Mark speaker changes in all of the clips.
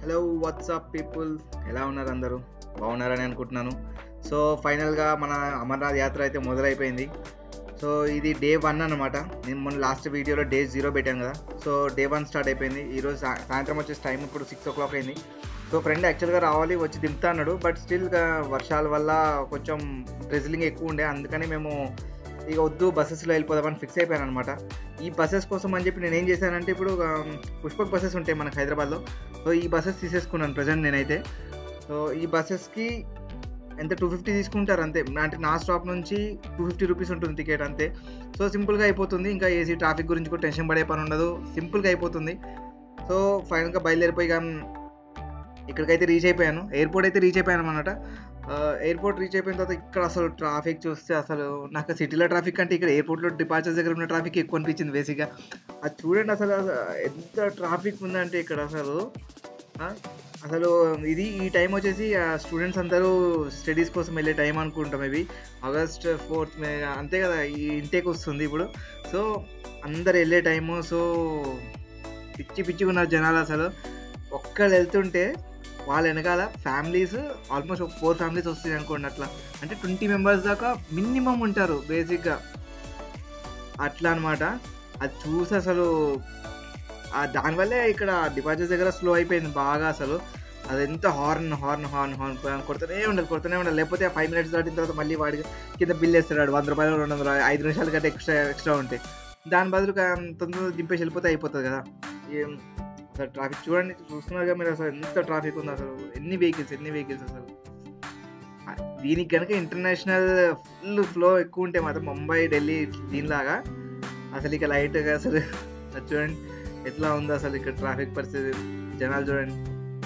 Speaker 1: hello WhatsApp people ఎలా ఉన్నారు అందరూ బాగున్నారని అనుకుంటున్నాను సో ఫైనల్గా మన అమర్నాథ్ యాత్ర అయితే మొదలైపోయింది సో ఇది డే వన్ అనమాట నేను మొన్న లాస్ట్ వీడియోలో డే జీరో పెట్టాను కదా సో డే వన్ స్టార్ట్ అయిపోయింది ఈరోజు సా- సాయంత్రం వచ్చేసి టైం ఇప్పుడు సిక్స్ ఓ క్లాక్ అయింది సో ఫ్రెండ్ యాక్చువల్గా రావాలి వచ్చి దింపుతా అన్నాడు బట్ స్టిల్ వర్షాల వల్ల కొంచెం డ్రెజిలింగ్ ఎక్కువ ఉండే అందుకని మేము ఇక వద్దు బస్సెస్లో వెళ్ళిపోదామని ఫిక్స్ అయిపోయాను అనమాట ఈ బస్సెస్ కోసం అని చెప్పి నేను ఏం చేశానంటే ఇప్పుడు ఒక పుష్పక్ బస్సెస్ ఉంటాయి మనకు హైదరాబాద్లో సో ఈ బస్సెస్ తీసేసుకున్నాను ప్రజెంట్ నేనైతే సో ఈ బస్సెస్కి ఎంత టూ ఫిఫ్టీ తీసుకుంటారు అంతే అంటే నా స్టాప్ నుంచి టూ ఫిఫ్టీ రూపీస్ ఉంటుంది టికెట్ అంతే సో సింపుల్గా అయిపోతుంది ఇంకా ఏసీ ట్రాఫిక్ గురించి కూడా టెన్షన్ పడే పని ఉండదు సింపుల్గా అయిపోతుంది సో ఫైనల్గా బయలుదేరిపోయి ఇక ఇక్కడికైతే రీచ్ అయిపోయాను ఎయిర్పోర్ట్ అయితే రీచ్ అయిపోయాను అనమాట ఎయిర్పోర్ట్ రీచ్ అయిపోయిన తర్వాత ఇక్కడ అసలు ట్రాఫిక్ చూస్తే అసలు నాకు సిటీలో ట్రాఫిక్ అంటే ఇక్కడ ఎయిర్పోర్ట్లో డిపార్చర్స్ దగ్గర ఉన్న ట్రాఫిక్ ఎక్కువ అనిపించింది బేసిక్గా అది చూడండి అసలు అసలు ఎంత ట్రాఫిక్ ఉందంటే ఇక్కడ అసలు ఆ, అసలు ఇది ఈ టైం వచ్చేసి స్టూడెంట్స్ అందరూ స్టడీస్ కోసం వెళ్ళే టైం అనుకుంటాం మేబీ ఆగస్ట్ ఫోర్త్ మే అంతే కదా ఈ ఇంటేక్ వస్తుంది ఇప్పుడు సో అందరు వెళ్ళే టైము సో పిచ్చి పిచ్చిగా ఉన్నారు జనాలు అసలు ఒక్కళ్ళు వెళ్తుంటే వాళ్ళ వెనకాల ఫ్యామిలీస్ ఆల్మోస్ట్ ఒక ఫోర్ ఫ్యామిలీస్ వస్తాయి అనుకోండి అట్లా అంటే ట్వంటీ మెంబర్స్ దాకా మినిమం ఉంటారు బేసిక్గా అట్లా అనమాట అది చూసి అసలు ఆ దానివల్లే ఇక్కడ డిపాజిట్స్ దగ్గర స్లో అయిపోయింది బాగా అసలు అది ఎంత హార్న్ హార్న్ హార్న్ హార్న్ కొడుతూనే ఉండాలి కొడుతూనే ఉండాలి లేకపోతే ఫైవ్ మినిట్స్ దాటిన తర్వాత మళ్ళీ వాడికి కింద బిల్ వేస్తాడు వంద రూపాయలు రెండు వందల ఐదు నిమిషాల కంటే ఎక్స్ట్రా ఎక్స్ట్రా ఉంటాయి దాని బదులు తొందరగా దింపేసి వెళ్ళిపోతే అయిపోతుంది కదా ఏం అసలు ట్రాఫిక్ చూడండి చూస్తున్నారు కదా మీరు అసలు ఎంత ట్రాఫిక్ ఉంది అసలు ఎన్ని వెహికల్స్ ఎన్ని వెహికల్స్ అసలు ఆ, దీనికి కనుక ఇంటర్నేషనల్ ఫుల్ ఫ్లో ఎక్కువ ఉంటే మాత్రం ముంబై ఢిల్లీ దీనిలాగా అసలు ఇక లైట్గా అసలు అది చూడండి ఎట్లా ఉందో అసలు ఇక్కడ ట్రాఫిక్ పరిస్థితి జనాలు చూడండి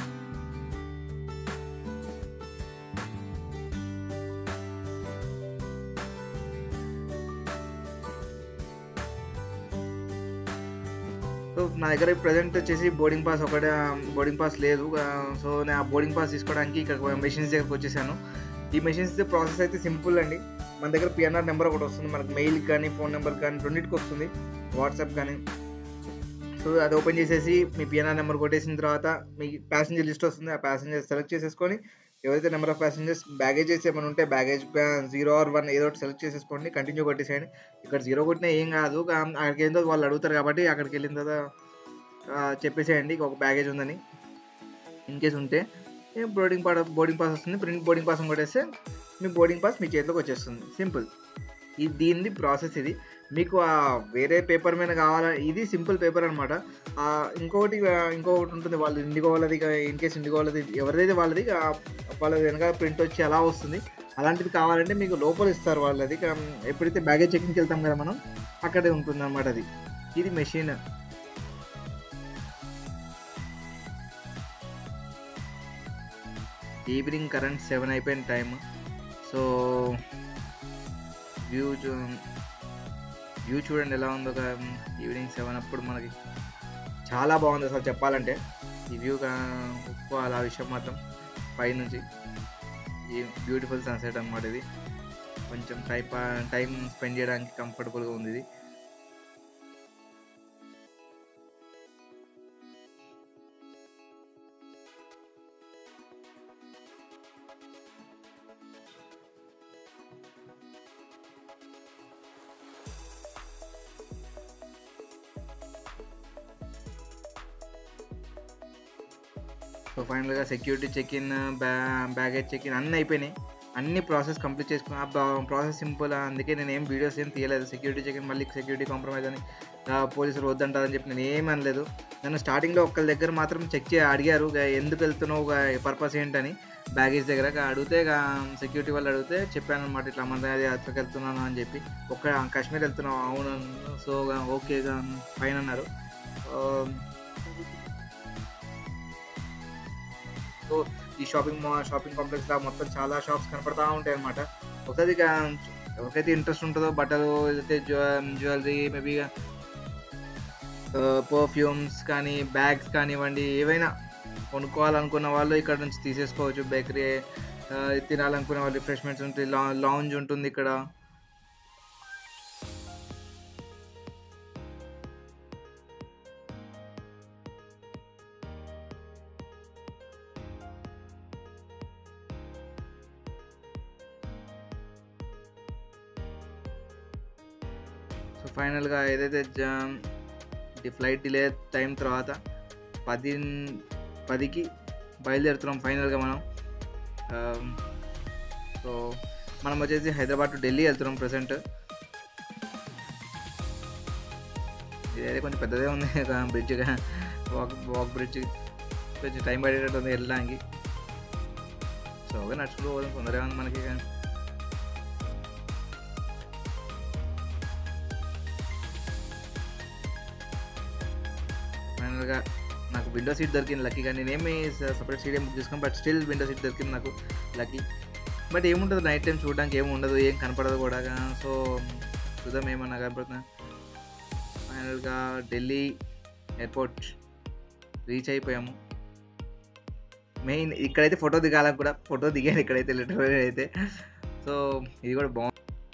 Speaker 1: సో నా దగ్గర ప్రజెంట్ వచ్చేసి బోర్డింగ్ పాస్ ఒకటే బోర్డింగ్ పాస్ లేదు సో నేను ఆ బోర్డింగ్ పాస్ తీసుకోవడానికి ఇక్కడ మెషిన్స్ దగ్గరకు వచ్చేసాను ఈ మెషిన్స్ ప్రాసెస్ అయితే సింపుల్ అండి మన దగ్గర పిఎన్ఆర్ నెంబర్ ఒకటి వస్తుంది మనకు మెయిల్ కానీ ఫోన్ నెంబర్ కానీ రెండింటికి వస్తుంది వాట్సాప్ కానీ సో అది ఓపెన్ చేసేసి మీ పిఎన్ఆర్ నెంబర్ కొట్టేసిన తర్వాత మీ ప్యాసింజర్ లిస్ట్ వస్తుంది ఆ ప్యాసింజర్ సెలెక్ట్ చేసేసుకొని ఎవరైతే నెంబర్ ఆఫ్ ప్యాసింజర్స్ బ్యాగేజెస్ ఏమైనా ఉంటే బ్యాగేజ్ జీరో ఆర్ వన్ ఏదో ఒకటి సెలెక్ట్ చేసేసుకోండి కంటిన్యూ కొట్టేసేయండి ఇక్కడ జీరో కొట్టినా ఏం కాదు కా- అక్కడికి ఏందో వాళ్ళు అడుగుతారు కాబట్టి అక్కడికి వెళ్ళిన తర్వాత ఆ, చెప్పేసేయండి ఒక బ్యాగేజ్ ఉందని ఇన్ కేస్ ఉంటే బోర్డింగ్ పాస్ బోర్డింగ్ పాస్ వస్తుంది ప్రింట్ బోర్డింగ్ పాస్ కొట్టేస్తే మీ బోర్డింగ్ పాస్ మీ చేతిలోకి వచ్చేస్తుంది సింపుల్ ఇది దీనిది ప్రాసెస్ ఇది మీకు ఆ వేరే పేపర్ మీద కావాలా ఇది సింపుల్ పేపర్ అనమాట ఇంకొకటి ఆ, ఇంకొకటి ఉంటుంది వాళ్ళు ఇండిగో వాళ్ళది ఇన్ కేస్ ఇండిగో వాళ్ళది ఎవరిదైతే వాళ్ళది ఆ, వాళ్ళది వెనకాల ప్రింట్ వచ్చి అలా వస్తుంది అలాంటిది కావాలంటే మీకు లోపల ఇస్తారు వాళ్ళది కా- ఎప్పుడైతే బ్యాగేజ్ చెకింగ్కి వెళ్తాం కదా మనం అక్కడే ఉంటుంది అనమాట అది ఇది మెషిన్ ఈవినింగ్ కరెంట్ సెవెన్ అయిపోయిన టైం సో వ్యూ చూ వ్యూ చూడండి ఎలా ఉందో ఒక ఈవినింగ్ సెవెన్ అప్పుడు మనకి చాలా బాగుంది అసలు చెప్పాలంటే ఈ వ్యూ ఒప్పుకోవాలి ఆ విషయం మాత్రం పైనుంచి ఈ బ్యూటిఫుల్ సన్సెట్ అనమాట ఇది కొంచెం టైం టైం స్పెండ్ చేయడానికి కంఫర్టబుల్గా ఉంది ఇది సో ఫైనల్గా సెక్యూరిటీ చెక్ ఇన్ బ్యా బ్యాగేజ్ చెక్ ఇన్ అన్నీ అయిపోయినాయి అన్ని ప్రాసెస్ కంప్లీట్ చేసుకున్నా ఆ ప్రాసెస్ సింపుల్ అందుకే నేను ఏం వీడియోస్ ఏం తీయలేదు సెక్యూరిటీ చెక్ ఇన్ మళ్ళీ సెక్యూరిటీ కాంప్రమైజ్ అని ఆ, పోలీసులు వద్దంటారని చెప్పి నేను ఏం అనలేదు నన్ను స్టార్టింగ్లో ఒక్కరి దగ్గర మాత్రం చెక్ చే అడిగారు "గా ఎందుకు వెళ్తున్నావు గా పర్పస్ ఏంటని బ్యాగేజ్ దగ్గర గా అడిగితే సెక్యూరిటీ వాళ్ళు అడిగితే చెప్పాను అనమాట ఇట్లా మన అది అక్కడికి వెళ్తున్నాను అని చెప్పి ఒక్క కాశ్మీర్ వెళ్తున్నావు అవును సో ఓకే ఫైన్ అన్నారు ఆ, సో ఈ షాపింగ్ మా షాపింగ్ కాంప్లెక్స్ లా మొత్తం చాలా షాప్స్ కనపడతా ఉంటాయి అనమాట ఒకసారి ఇక ఎవరికైతే ఇంట్రెస్ట్ ఉంటుందో బట్టలు లేకపోతే జ్యువెలరీ మేబీ పర్ఫ్యూమ్స్ కానీ బ్యాగ్స్ కానివ్వండి ఏవైనా కొనుక్కోవాలనుకున్న వాళ్ళు ఇక్కడ నుంచి తీసేసుకోవచ్చు బేకరీ తినాలనుకునే వాళ్ళు రిఫ్రెష్మెంట్స్ ఉంటాయి లాంజ్ ఉంటుంది ఇక్కడ సో ఫైనల్గా ఏదైతే జా- ఈ ఫ్లైట్ డిలే టైం తర్వాత పది పదికి బయలుదేరుతున్నాం ఫైనల్గా మనం ఆమ్, సో మనం వచ్చేసి హైదరాబాద్ టు ఢిల్లీ వెళ్తున్నాం ప్రజెంట్ ఇదైతే కొంచెం పెద్దదే ఉంది బ్రిడ్జ్ వాక్ వాక్ బ్రిడ్జ్ కొంచెం టైం పడేటట్టు ఉంది వెళ్ళడానికి సో ఓకే నడుచుకుంటూ పోదాం తొందరగా ఉంది మనకి కానీ ఫైనల్గా నాకు విండో సీట్ దొరికింది లక్కీగా నేనేమి సపరేట్ సీట్ ఏం బుక్ చేసుకున్నాను బట్ స్టిల్ విండో సీట్ దొరికింది నాకు లక్కీ బట్ ఏముంటుంది నైట్ టైం చూడడానికి ఏమి ఉండదు ఏం కనపడదు కూడా సో చూద్దాం ఏమన్నా కనపడుతున్నా ఫైనల్గా ఢిల్లీ ఎయిర్పోర్ట్ రీచ్ అయిపోయాము మెయిన్ ఇక్కడైతే ఫోటో దిగాలని కూడా ఫోటో దిగాను ఇక్కడైతే లిటరల్ అయితే సో ఇది కూడా బాగుంది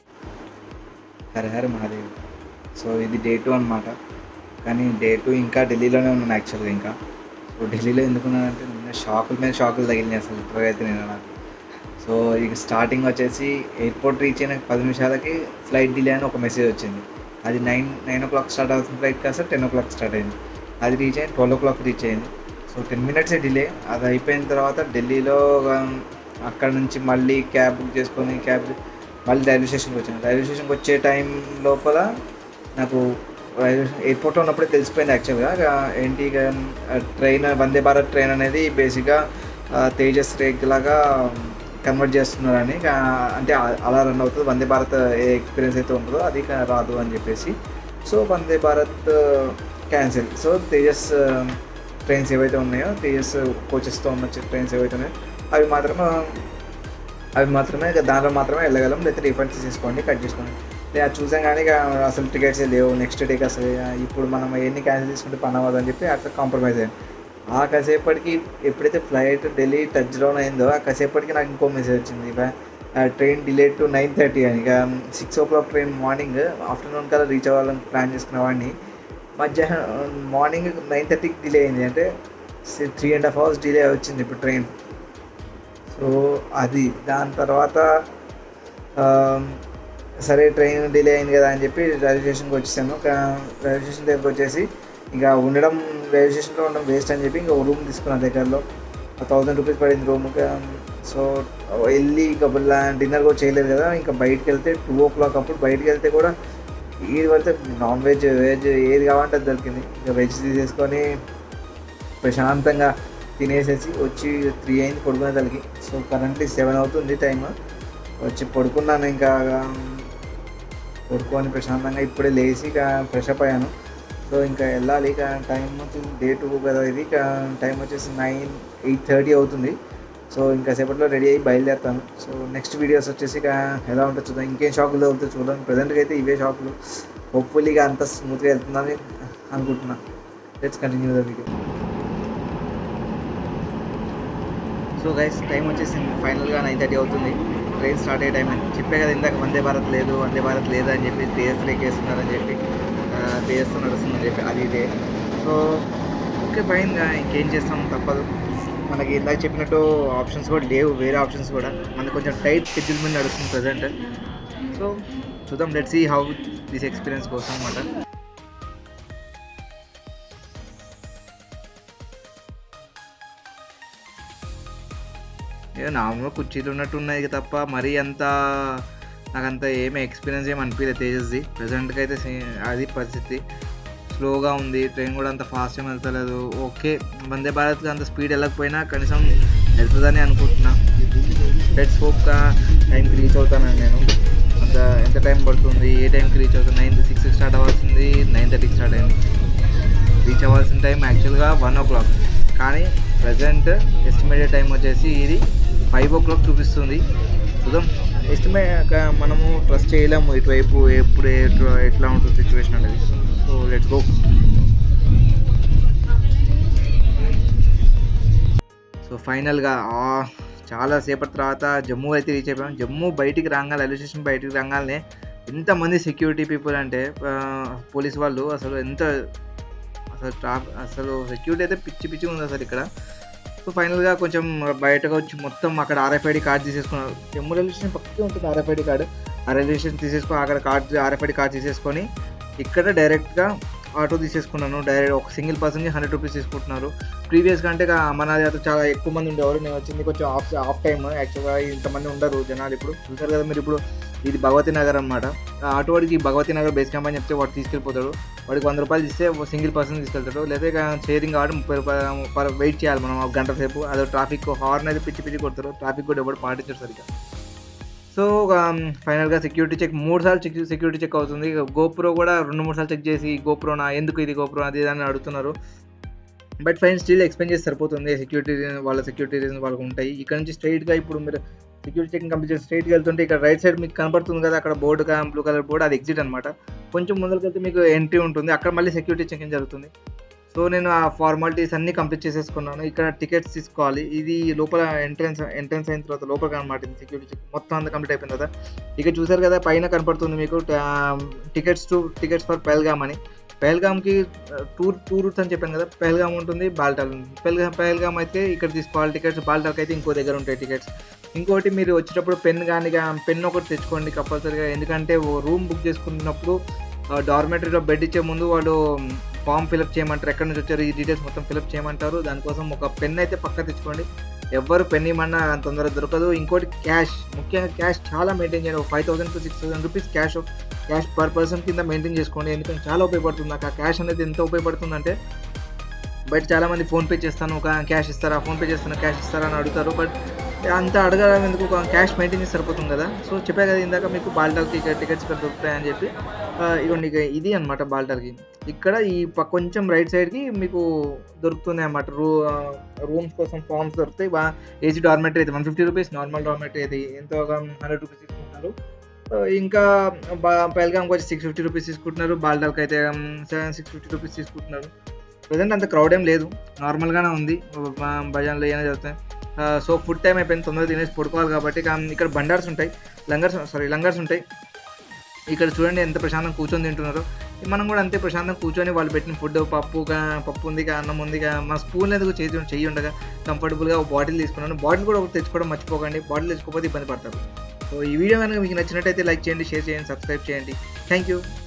Speaker 1: హర హర మహాదేవ్ సో ఇది డే టూ అనమాట కానీ డే టూ ఇంకా ఢిల్లీలోనే ఉన్నాను యాక్చువల్గా ఇంకా సో ఢిల్లీలో ఎందుకున్నానంటే నిన్న షాకుల మీద షాకులు తగిలినాయి అసలు లిటరల్గా అయితే నేను నాకు సో ఇక స్టార్టింగ్ వచ్చేసి ఎయిర్పోర్ట్ రీచ్ అయిన పది నిమిషాలకి ఫ్లైట్ డిలే అని ఒక మెసేజ్ వచ్చింది అది nine nine o'clock start అవుతుంది ఫ్లైట్ కాస్త టెన్ ఓ క్లాక్ స్టార్ట్ అయింది అది రీచ్ అయింది ట్వెల్వ్ ఓ క్లాక్ రీచ్ అయింది సో టెన్ మినిట్స్ డిలే అది అయిపోయిన తర్వాత ఢిల్లీలో um, అక్కడ నుంచి మళ్ళీ క్యాబ్ బుక్ చేసుకొని క్యాబ్ మళ్ళీ రైల్వే స్టేషన్కి వచ్చాను రైల్వే స్టేషన్కి వచ్చే టైం లోపల నాకు రైల్వే ఎయిర్పోర్ట్లో ఉన్నప్పుడే తెలిసిపోయింది యాక్చువల్గా ఇక ఏంటి ఇక ట్రైన్ వందే భారత్ ట్రైన్ అనేది బేసిక్గా తేజస్ రేక్ లాగా కన్వర్ట్ చేస్తున్నారని ఇక అంటే అ- అలా రన్ అవుతుంది వందే భారత్ ఏ ఎక్స్పీరియన్స్ అయితే ఉంటుందో అది ఇక రాదు అని చెప్పేసి so Vande Bharat cancel so Tejas trains ఏవైతే ఉన్నాయో తేజస్ కోచెస్తో ఉన్న ట్రైన్స్ ఏవైతే ఉన్నాయో అవి మాత్రం అవి మాత్రమే ఇక దాంట్లో మాత్రమే వెళ్ళగలం లేకపోతే రీఫండ్ తీసేసుకోండి కట్ చేసుకోండి లేదా చూసాం కానీ ఇక అసలు టికెట్స్ లేవు నెక్స్ట్ డేకి అసలు ఇక ఇప్పుడు మనం ఎన్ని క్యాన్సిల్ చేసుకుంటే పని అవ్వదు అని చెప్పి అట్లా కాంప్రమైజ్ అయ్యాను ఆ కాసేపటికి ఎప్పుడైతే ఫ్లైట్ ఢిల్లీ టచ్ డౌన్ అయిందో ఆ కాసేపటికి నాకు ఇంకో మెసేజ్ వచ్చింది ఇక train delay to nine thirty అని ఇక six o'clock train morning afternoon కల్లా రీచ్ అవ్వాలని ప్లాన్ చేసుకున్న వాడిని మధ్యాహ్నం మార్నింగ్ నైన్ థర్టీకి డిలే అయింది అంటే three and half hours delay వచ్చింది ఇప్పుడు ట్రైన్ సో అది దాని తర్వాత ఆ, సరే ట్రైన్ డిలే అయింది కదా అని చెప్పి రైల్వే స్టేషన్కి వచ్చేసాను కా- రైల్వే స్టేషన్ దగ్గరకు వచ్చేసి ఇంకా ఉండడం రైల్వే స్టేషన్లో ఉండడం వేస్ట్ అని చెప్పి ఇంకా రూమ్ తీసుకున్నాను దగ్గరలో థౌజండ్ రూపీస్ పడింది రూమ్ సో వెళ్ళి ఇంకా డిన్నర్ కూడా చేయలేదు కదా ఇంకా బయటికి వెళ్తే టూ ఓ క్లాక్ అప్పుడు బయటికి వెళ్తే కూడా ఏది పడితే నాన్ వెజ్ వెజ్ ఏది కావాలంటే అది దొరికింది ఇంకా వెజ్ తీసేసుకొని ప్రశాంతంగా తినేసేసి వచ్చి త్రీ అయింది పడుకునే తలకి సో కరెంట్లీ సెవెన్ అవుతుంది టైం వచ్చి పడుకున్నాను ఇంకా పడుకొని ప్రశాంతంగా ఇప్పుడే లేచి ఇక ఫ్రెష్ అప్ అయ్యాను సో ఇంకా వెళ్ళాలి ఇక టైం డే టూ కదా ఇది ఇక టైం వచ్చేసి నైన్ ఎయిట్ థర్టీ అవుతుంది సో ఇంకా సేపట్లో రెడీ అయ్యి బయలుదేరుతాను సో నెక్స్ట్ వీడియోస్ వచ్చేసి ఇక ఎలా ఉంటుందో చూద్దాం ఇంకేం షాకులు అవుతుందో చూద్దాం ప్రజెంట్గా అయితే ఇవే షాకులు హోప్ఫుల్లీ ఇక అంత స్మూత్గా వెళ్తుందని అనుకుంటున్నా let's continue the video so guys time వచ్చేసి ఫైనల్గా నైన్ థర్టీ అవుతుంది ట్రైన్ స్టార్ట్ అయ్యే టైం అని చెప్పే కదా ఇందాక వందే భారత్ లేదు వందే భారత్ లేదు అని చెప్పి టీఎస్ ఎక్కేస్తున్నారని చెప్పి టీఎస్ నడుస్తుందని చెప్పి అది ఇదే సో ఓకే ఫైన్ ఇంకేం చేస్తాం తప్పదు మనకి ఇందాక చెప్పినట్టు ఆప్షన్స్ కూడా లేవు వేరే ఆప్షన్స్ కూడా మనకి కొంచెం టైట్ షెడ్యూల్ మీద నడుస్తుంది ప్రజెంట్ సో చూద్దాం let see how this experience కోసం అనమాట ఏ నార్మల్గా కుర్చీలు ఉన్నట్టు ఉన్నాయి తప్ప మరీ అంత నాకంత ఏమీ ఎక్స్పీరియన్స్ ఏమి అనిపించలేదు తేజస్ది ప్రజెంట్గా అయితే సే- అది పరిస్థితి స్లోగా ఉంది ట్రైన్ కూడా అంత ఫాస్ట్ ఏం వెళ్తలేదు ఓకే వందే భారత్లో అంత స్పీడ్ వెళ్ళకపోయినా కనీసం వెళ్తుందని అనుకుంటున్నా లెట్స్ హోప్గా టైంకి రీచ్ అవుతానని నేను అంత ఎంత టైం పడుతుంది ఏ టైంకి రీచ్ అవుతుంది నైన్ సిక్స్ స్టార్ట్ అవ్వాల్సింది నైన్ థర్టీకి స్టార్ట్ అయింది రీచ్ అవ్వాల్సిన టైం యాక్చువల్గా వన్ ఓ క్లాక్ కానీ ప్రజెంట్ ఎస్టిమేటెడ్ టైం వచ్చేసి ఇది ఫైవ్ ఓ క్లాక్ చూపిస్తుంది చూద్దాం ఎస్టిమేట్ మనము ట్రస్ట్ చేయలేము ఇటువైపు ఎప్పుడు ఎట్లా ఎట్లా ఉంటుంది సిచ్యువేషన్ అనేది సో లెట్స్ గో సో ఫైనల్గా చాలా సేపటి తర్వాత జమ్మూ అయితే రీచ్ అయిపోయాం జమ్మూ బయటికి రాగానే రైల్వే స్టేషన్ బయటికి రాగానే ఎంతమంది సెక్యూరిటీ పీపుల్ అంటే పోలీస్ వాళ్ళు అసలు ఎంత అసలు ట్రాఫ్ అసలు సెక్యూరిటీ అయితే పిచ్చి పిచ్చి ఉంది అసలు ఇక్కడ సో ఫైనల్గా కొంచెం బయటకు వచ్చి మొత్తం అక్కడ ఆర్ఎఫ్ఐడి కార్డ్ తీసేసుకున్నారు జమ్మూ రైల్వే స్టేషన్ పక్కనే ఉంటుంది ఆర్ఎఫ్ఐడి కార్డు ఆ రైల్వే స్టేషన్ తీసేసుకొని అక్కడ కార్డ్ ఆర్ఎఫ్ఐడి కార్డ్ తీసేసుకొని ఇక్కడ డైరెక్ట్గా ఆటో తీసేసుకున్నాను డైరెక్ట్ ఒక సింగిల్ పర్సన్కి హండ్రెడ్ రూపీస్ తీసుకుంటున్నారు ప్రీవియస్ కంటే మన అయితే చాలా ఎక్కువ మంది ఉండేవారు నేను వచ్చింది కొంచెం ఆఫ్ ఆఫ్ టైమ్ యాక్చువల్గా ఇంతమంది ఉండరు జనాలు ఇప్పుడు చూసారు కదా మీరు ఇప్పుడు ఇది భగవతి నగర్ అనమాట ఆటో వాడికి భగవతి నగర్ బేస్ క్యాంప్ అని చెప్తే వాడు తీసుకెళ్ళిపోతాడు వాడికి వంద రూపాయలు ఇస్తే సింగిల్ పర్సన్ తీసుకెళ్తాడు లేదా ఇక షేరింగ్ కాబట్టి ముప్పై రూపాయలు పర్ వెయిట్ చేయాలి మనం ఒక గంట సేపు అదో ట్రాఫిక్ హార్న్ అయితే పిచ్చి పిచ్చి కొడతారు ట్రాఫిక్ కూడా ఎవరు పాటించారు సరిగ్గా సో ఫైనల్గా సెక్యూరిటీ చెక్ మూడు సార్లు చెక్ సెక్యూరిటీ చెక్ అవుతుంది గోప్రో కూడా రెండు మూడు సార్లు చెక్ చేసి గోప్రో నా ఎందుకు ఇది గోప్రో అది ఇది అని అడుగుతున్నారు బట్ ఫైన్ స్టిల్ ఎక్స్ప్లెయిన్ చేసి సరిపోతుంది సెక్యూరిటీ వాళ్ళ సెక్యూరిటీ రీజన్స్ వాళ్ళకు ఉంటాయి ఇక్కడ నుంచి స్ట్రైట్గా ఇప్పుడు మీరు సెక్యూరిటీ చెకింగ్ కంప్లీట్ చేసి స్ట్రైట్గా వెళ్తుంటే ఇక్కడ రైట్ సైడ్ మీకు కనబడుతుంది కదా అక్కడ బోర్డు బ్లూ కలర్ బోర్డు అది ఎగ్జిట్ అనమాట కొంచెం ముందరికి వెళ్తే మీకు ఎంట్రీ ఉంటుంది అక్కడ మళ్ళీ సెక్యూరిటీ చెకింగ్ జరుగుతుంది సో నేను ఆ ఫార్మాలిటీస్ అన్ని కంప్లీట్ చేసేసుకున్నాను ఇక్కడ టికెట్స్ తీసుకోవాలి ఇది లోపల ఎంట్రన్స్ ఎంట్రన్స్ అయిన తర్వాత లోపల అనమాట ఇది సెక్యూరిటీ చెక్ మొత్తం అంతా కంప్లీట్ అయిపోయింది కదా ఇక చూసారు కదా పైన కనపడుతుంది మీకు tickets to tickets for Pahalgam అని పెహల్గామ్కి టూర్ టూ రూట్స్ అని చెప్పాను కదా పెహల్గామ్ ఉంటుంది బాల్టాల్ ఉంటుంది పెహల్గామ్ పెహల్గామ్ అయితే ఇక్కడ తీసుకోవాలి టికెట్స్ బాల్టాల్కి అయితే ఇంకో దగ్గర ఉంటాయి టికెట్స్ ఇంకోటి మీరు వచ్చేటప్పుడు పెన్ కానీ పెన్ ఒకటి తెచ్చుకోండి కంపల్సరీగా ఎందుకంటే రూమ్ బుక్ చేసుకున్నప్పుడు డార్మెటరీలో బెడ్ ఇచ్చే ముందు వాళ్ళు ఫామ్ ఫిలప్ చేయమంటారు ఎక్కడి నుంచి వచ్చారు ఈ డీటెయిల్స్ మొత్తం ఫిలప్ చేయమంటారు దానికోసం ఒక పెన్ అయితే పక్క తెచ్చుకోండి ఎవరు పెన్ ఇమ్మన్నా అంత తొందరగా దొరకదు ఇంకోటి క్యాష్ ముఖ్యంగా క్యాష్ చాలా మెయింటైన్ చేయండి ఒక five thousand to six thousand rupees cash cash per person కింద మెయింటైన్ చేసుకోండి ఎందుకంటే చాలా ఉపయోగపడుతుంది నాకు ఆ క్యాష్ అనేది ఎంత ఉపయోగపడుతుందంటే బట్ చాలామంది ఫోన్పే చేస్తాను ఒక క్యాష్ ఇస్తారా ఫోన్పే చేస్తాను క్యాష్ ఇస్తారా అని అడుగుతారు బట్ అంత అడగడం ఎందుకు క్యాష్ మెయింటైన్ చేసి సరిపోతుంది కదా సో చెప్పా కదా ఇందాక మీకు బాల్టాల్ టికెట్ టికెట్స్ ఇక్కడ దొరుకుతాయని చెప్పి ఇవ్వండి ఇక ఇది అనమాట బాల్టాల్కి ఇక్కడ ఈ కొంచెం రైట్ సైడ్కి మీకు దొరుకుతున్నాయి అన్నమాట రూ రూమ్స్ కోసం ఫామ్స్ దొరుకుతాయి ఏసీ డార్మెటరీ అయితే one fifty rupees normal dormitory అయితే ఎంతో ఒక హండ్రెడ్ రూపీస్ తీసుకుంటున్నారు ఇంకా పెల్గామ్కి వచ్చి సిక్స్ ఫిఫ్టీ రూపీస్ తీసుకుంటున్నారు బాల్టాల్కి అయితే సెవెన్ సిక్స్ ఫిఫ్టీ రూపీస్ తీసుకుంటున్నారు ప్రజెంట్ అంత క్రౌడ్ ఏం లేదు నార్మల్గానే ఉంది భజనలు ఏమైనా జరుగుతాయి సో ఫుడ్ టైం అయిపోయింది తొందరగా తినేసి పడుకోవాలి కాబట్టి ఇక్కడ బండార్స్ ఉంటాయి లంగర్స్ సారీ లంగర్స్ ఉంటాయి ఇక్కడ చూడండి ఎంత ప్రశాంతంగా కూర్చొని తింటున్నారో మనం కూడా అంతే ప్రశాంతంగా కూర్చొని వాళ్ళు పెట్టిన ఫుడ్ పప్పు పప్పు ఉంది అన్నం ఉంది మా స్పూన్ ఎందుకు చేతి చెయ్యి ఉండగా కంఫర్టబుల్గా ఒక బాటిల్ తీసుకున్నాను బాటిల్ కూడా ఒకటి తెచ్చుకోవడం మర్చిపోకండి బాటిల్ తెచ్చుకోకపోతే ఇబ్బంది పడతారు సో ఈ వీడియో కనుక మీకు నచ్చినట్టయితే లైక్ చేయండి షేర్ చేయండి సబ్స్క్రైబ్ చేయండి థ్యాంక్ యూ